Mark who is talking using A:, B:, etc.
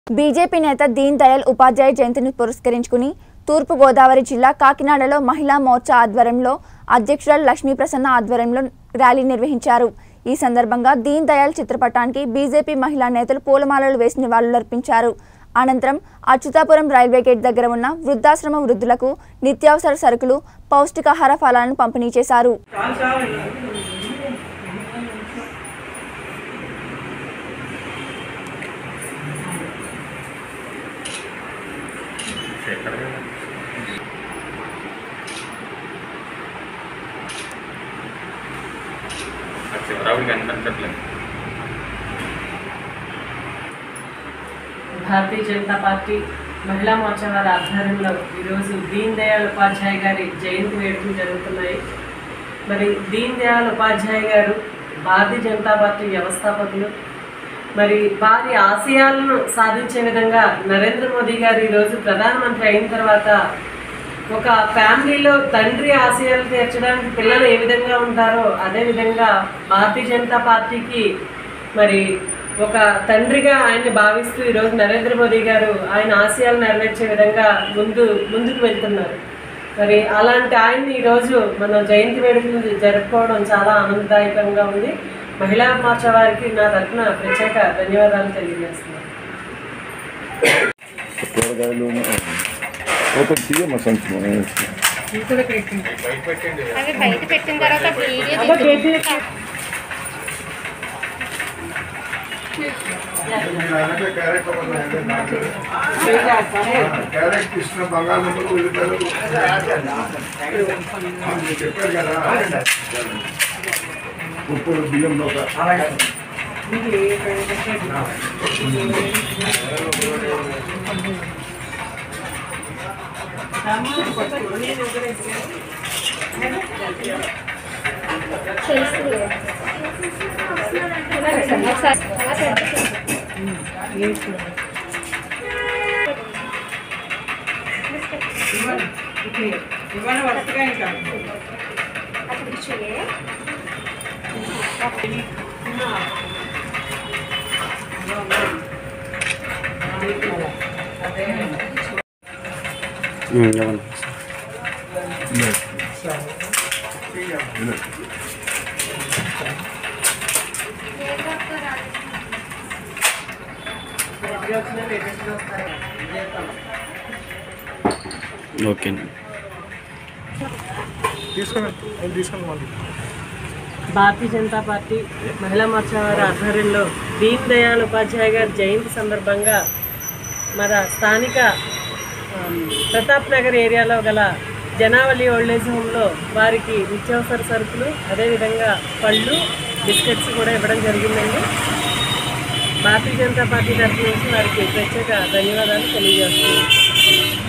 A: BJP నేత దీన్ దయాళ్ ఉపాధ్యాయ జయంతిని పురస్కరించుకుని తూర్పుగోదావరి జిల్లా కాకినాడలో మహిళా మోర్చా ఆధ్వర్యంలో అధ్యక్షురాలు లక్ష్మీ ప్రసన్న ఆధ్వర్యంలో ర్యాలీ నిర్వహించారు ఈ సందర్భంగా దీన్ దయాళ్ చిత్రపటానికి బీజేపీ మహిళా నేతలు పూలమాలలు వేసి నివాళులర్పించారు అనంతరం అచ్యుతాపురం రైల్వే గేట్ దగ్గర ఉన్న వృద్ధాశ్రమ వృద్ధులకు నిత్యావసర సరుకులు పౌష్టికాహార ఫలాలను పంపిణీ చేశారు
B: శివరావుడికి కనిపించట్లేదు
C: భారతీయ జనతా పార్టీ మహిళా మోర్చా వారి ఆధ్వర్యంలో ఈరోజు దీన్ దయాళ్ ఉపాధ్యాయ గారి జయంతి వేడుకలు జరుగుతున్నాయి మరి దీన్ దయాళ్ ఉపాధ్యాయ గారు భారతీయ జనతా పార్టీ వ్యవస్థాపకులు మరి వారి ఆశయాలను సాధించే విధంగా నరేంద్ర మోదీ గారు ఈరోజు ప్రధానమంత్రి అయిన తర్వాత ఒక ఫ్యామిలీలో తండ్రి ఆశయాలు తీర్చడానికి పిల్లలు ఏ విధంగా ఉంటారో అదే విధంగా భారతీయ జనతా పార్టీకి మరి ఒక తండ్రిగా ఆయన్ని భావిస్తూ ఈరోజు నరేంద్ర మోదీ గారు ఆయన ఆశయాలు నెరవేర్చే విధంగా ముందు ముందుకు వెళ్తున్నారు మరి అలాంటి ఆయన్ని ఈరోజు మనం జయంతి వేడుకలు జరుపుకోవడం చాలా ఆనందదాయకంగా ఉంది మహిళా మోర్చా వారికి నా తరఫున ప్రత్యేక ధన్యవాదాలు తెలియజేస్తున్నాను
D: కూరగాయలు ఒకటి తీయమ్మ సంచి
E: అవి బయట పెట్టిన తర్వాత వీడియో
F: క్యారెట్ కృష్ణ బంగాళదుంపలు ఉల్లిపాయలు మీరు చెప్పారు కదా ఉప్పులు బియ్యంలో ఒక
G: ఓకే
C: భారతీయ జనతా పార్టీ మహిళా మోర్చా వారి ఆధ్వర్యంలో దీన్ దయాళ్ ఉపాధ్యాయ గారి జయంతి సందర్భంగా మన స్థానిక ఆమ్, ప్రతాప్ నగర్ ఏరియాలో గల జనావళి ఓల్డేజ్ హోమ్లో వారికి నిత్యావసర సరుకులు అదేవిధంగా పళ్ళు బిస్కెట్స్ కూడా ఇవ్వడం జరిగిందండి భారతీయ జనతా పార్టీ తరఫు నుంచి వారికి ప్రత్యేక ధన్యవాదాలు తెలియజేస్తున్నాను